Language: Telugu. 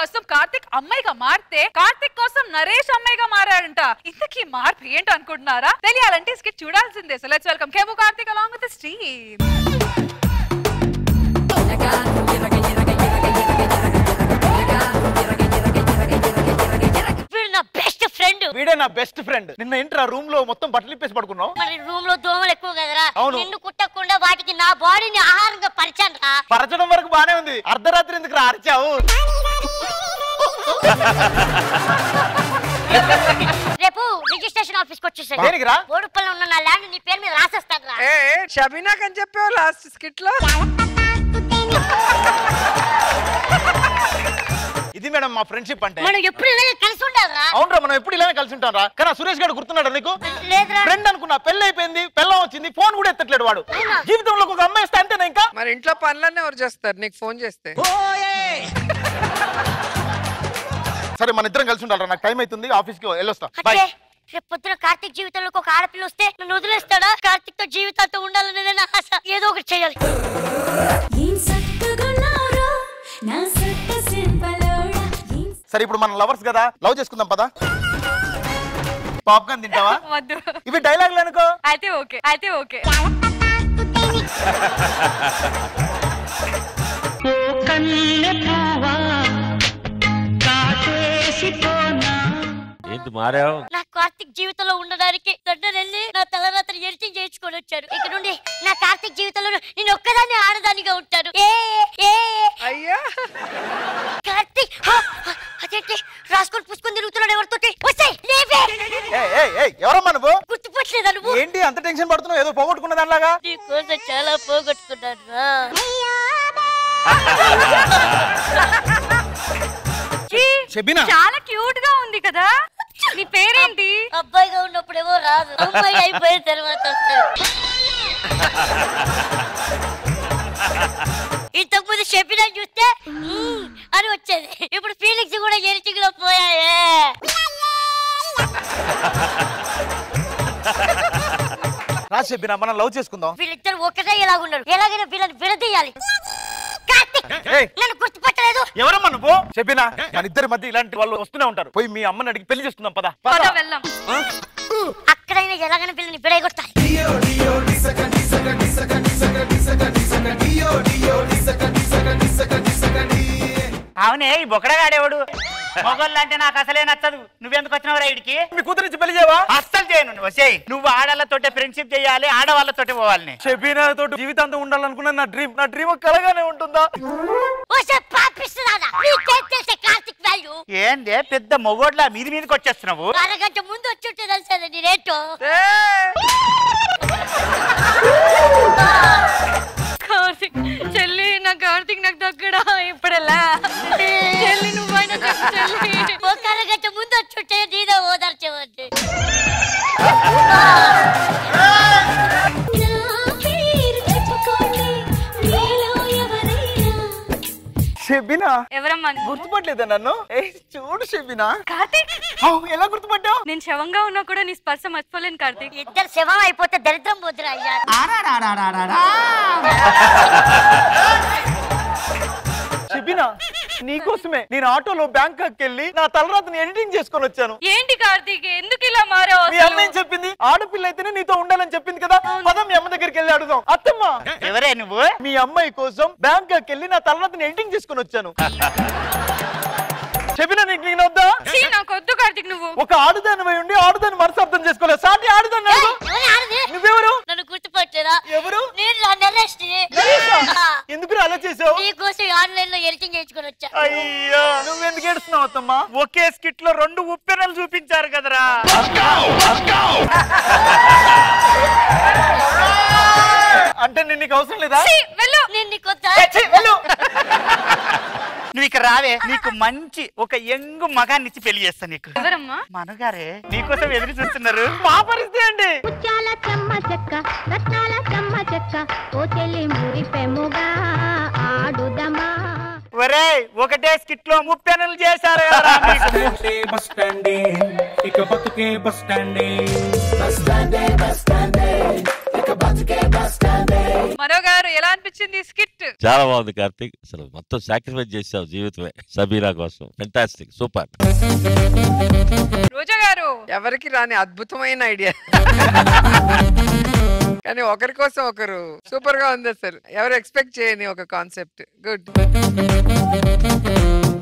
కోసం కార్తిక్ అమ్మాయిగా మారితే కార్తిక్ కోసం నరేష్ అమ్మాయిగా మారాడంట ఇంతకీ మార్పు ఏంటో అనుకుంటున్నారా తెలియాలంటే స్కిట్ చూడాల్సిందే సో లెట్స్ వెల్కమ్ కేము కార్తిక్ అలాంగ్ విత్ స్టీవ్ వీడు నా బెస్ట్ ఫ్రెండ్ వీడే నా బెస్ట్ ఫ్రెండ్ నిన్న ఇంటర్ రూమ్ లో మొత్తం బట్టలు ఇప్పేసి పడుకున్నావు మరి రూమ్ లో దోమలు ఎక్కువ కదరా అవును. నిన్ను కుట్టకుండా వాటికి నా బాడీని ఆహారంగా పరిచాను రా పరచడం వరకు బానే ఉంది అర్ధరాత్రి ఎందుకు రా అరిచావు రేపు రిజిస్ట్రేషన్ ఆఫీస్ కి వచ్చేసాడు దేనికి రా? ఓడుపల్లి ఉన్న నా ల్యాండ్ నీ పేరు మీద రాసేస్తాను రా ఏ ఏ, షబీనాక్ అని చెప్పావు లాస్ట్ స్కిట్ లో ఇది మేడం మా ఫ్రెండ్షిప్ అంటే మనం ఎప్పుడు ఇలాగే కలిసి ఉండాలిరా అవునరా మనం ఎప్పుడు ఇలానే కలిసి ఉంటాం రా కానీ ఆ సురేష్ గారు గుర్తున్నాడు నీకు లేదురా ఫ్రెండ్ అనుకున్నా పెళ్లి అయిపోయింది పెళ్ళం వచ్చింది ఫోన్ కూడా ఎత్తట్లేడు వాడు జీవితంలో ఒక అమ్మాయి ఇస్తే అంతేనా ఇంకా మరి ఇంట్లో పనులన్నీ ఎవరు చేస్తారు నీకు ఫోన్ చేస్తే సరే మన ఇద్దరం కలిసి ఉండాలి నాకు టైం అవుతుంది ఆఫీస్ కి వెళ్ళొస్తా బాయ్ అంటే రేపు పొద్దున కార్తీక్ జీవితంలోకి ఒక ఆడపిల్ల వస్తే నన్ను వదిలేస్తాడా కార్తీక్ తో జీవితాంతో ఉండాలనేదే నా ఆశ ఏదో ఒకటి చేయాలి ఏం సక్కగున్నారో నా సక్క సింపలోడా ఏం సరే ఇప్పుడు మనం లవర్స్ కదా లవ్ చేసుకుందాం పదా పాప్కార్న్ తింటావా వద్దు ఇవి డైలాగ్లు అనుకో అయితే ఓకే అయితే ఓకే ఏంటి మారావు నా కార్తీక్ జీవితంలో ఉండడానికి లండన్ వెళ్ళి నా తలరాత్రి ఎడిటింగ్ చేయించుకొని వచ్చారు ఇక నుండి నా కార్తీక్ జీవితంలో నేను ఒక్కదాన్ని ఆడదానిగా ఉంటాను ఏ ఏ, ఏ అయ్యా కార్తీక్ హ, హ, అదేంటి రాసుకొని పుసుకొని తిరుగుతున్నాడు ఎవరితోటి వస్తే లేవే ఏయ్, ఏయ్, ఏయ్, ఎవరమ్మా నువ్వు గుర్తుపట్టలేదా నువ్వు ఏంటి అంత టెన్షన్ పడుతున్నావు ఏదో పోగొట్టుకున్న దానిలాగా నీ కోసం చాలా పోగొట్టుకున్నాను రా. ఛీ, షబీనా. చాలా క్యూట్ గా ఉంది కదా నీ పేరేంటి అబ్బాయిగా ఉన్నప్పుడేమో రాదు అమ్మాయి అయిపోయిన తర్వాత వస్తుంది. ఇంతకు ముందు చెప్పినా చూస్తే "మ్మ్" అని వచ్చేది ఇప్పుడు ఫీలింగ్స్ కూడా ఎరిటింగ్ లో పోయాయే రా చెప్పిన మనం లవ్ చేసుకుందాం వీళ్ళిద్దరు ఒకటే ఎలాగున్నారు ఎలాగైనా వీళ్ళని విడదీయాలి కార్తీక్ ఏయ్. నన్ను గుర్తుపట్టలేదు ఎవరమ్మా నువ్వు చెప్పినా మన ఇద్దరి మధ్య ఇలాంటి వాళ్ళు వస్తూనే ఉంటారు పోయి మీ అమ్మని అడిగి పెళ్లి చేసుకుందాం పదా పద వెళ్దాం అక్కడైనా ఎలాగైనా వీళ్ళని విడగొట్టాలి అవునే ఈ బొక్కడగాడేవాడు మొగోళ్ళు అంటే నాకు అసలే నచ్చదు నువ్వెందుకు వచ్చినావు రైడ్కి మీ కూతురించి పెళ్లి చేయవా అస్సలు చేయను వసేయ్ నువ్వు ఆడవాళ్ళతోటే ఫ్రెండ్షిప్ చేయాలి ఆడవాళ్ళతోటే పోవాలి షబీనా తోటి జీవితాంతం ఉండాలనుకున్న నా డ్రీమ్ నా డ్రీమ్ కలగానే ఉంటుందా ఓసే పాపిస్తున్నానా నీకేం తెలిసే కార్తీక్ వాల్యూ ఏందే పెద్ద మొగోడ్లా మీది మీదకి వచ్చేస్తున్నావు అరగంట ముందు వచ్చుంటే తెలిసేది నేనేంటో కార్తిక్ చెల్లి నా కార్తిక్ నాకు దగ్గడా ఇప్పుడెలా చెల్లి నువ్వైనా చెప్పు చెల్లి ఒక అరగంట ముందు వచ్చుంటే నీదే ఓదార్చేవాడిని నా పేరు చెప్పుకోండి మీలో ఎవరైనా షబీనా ఎవరమ్మా నువ్వు? గుర్తుపట్టలేదా నన్ను ఏ చూడు షబీనా కార్తిక్ ఔ, ఎలా గుర్తుపట్టావు నేను శవంగా ఉన్నా కూడా నీ స్పర్శ మర్చిపోలేను కార్తిక్ ఇద్దరు శవం అయిపోతే దరిద్రం పోతురా అయ్యా షబీనా నీకోసమే నేను ఆటోలో బ్యాంకాక్ వెళ్ళి నా తలరాతని ఎడిటింగ్ చేసుకొని వచ్చాను ఏంటి కార్తీక్ ఎందుకు ఇలా మారావు మీ అసలు? అమ్మ ఏం చెప్పింది ఆడపిల్ల అయితేనే నీతో ఉండాలని చెప్పింది కదా పదం మీ అమ్మ దగ్గరికి వెళ్ళి అడుగుదాం అత్తమ్మ ఎవరే నువ్వు మీ అమ్మాయి కోసం బ్యాంకాక్ వెళ్ళి నా తలరాతని ఎడిటింగ్ చేసుకొని వచ్చాను చెప్పినా నీకు నేను వద్దా ఛీ, నాకు వద్దు కార్తీక్ నువ్వు ఒక ఆడుదాని ఉండి ఆడుదాని మనసు అర్థం చేసుకోలేదు సాటి ఆడుదాన్ని ఏయ్, అడుగు. ఎవరు ఆడది? నువ్వెవరు నన్ను గుర్తుపట్టలేదా ఎవరు నేను నా నరేష్ ఎందుకు అలా చేసావు నీకోసం ఆన్లైన్ లో ఎడిటింగ్ చేయించుకొని వచ్చా అయ్యో నువ్వు ఎందుకు ఏడుస్తున్నావు అత్తమ్మా ఒకే స్కిట్ లో రెండు ఉప్పెనలు చూపించారు కదరా అంటే నేను నీకు అవసరం లేదా ఛీ, వెళ్ళు నేను నీకు వద్దా? ఛీ, వెళ్ళు. నువ్వు ఇక్కడ రావే నీకు మంచి ఒక యంగ్ మగాన్నిచ్చి పెళ్లి చేస్తా నీకు ఎవరమ్మా మనగారే నీకోసం ఎదురు చూస్తున్నారు మా పరిస్థితి ఏంటి ముత్యాల చెమ్మ చెక్క రత్నాల చెమ్మ చెక్క ఓ చెల్లి మురిపెముగా ఆడుదమా ఒరేయ్ ఒకటే స్కిట్ లో ముప్పెనలు చేశారు కదరా నీకు. బస్ స్టాండే ఇక బతుకే బస్ స్టాండే మరో గారు ఎలా అనిపించింది స్కిట్ చాలా బాగుంది కార్తీక్ అసలు మొత్తం సాక్రిఫైస్ చేసావు జీవితమే సబీరా కోసం ఫెంటాస్టిక్ సూపర్ రోజా గారు ఎవరికి రాని అద్భుతమైన ఐడియా కానీ ఒకరి కోసం ఒకరు సూపర్ గా ఉంది అసలు ఎవరు ఎక్స్పెక్ట్ చేయని ఒక కాన్సెప్ట్ గుడ్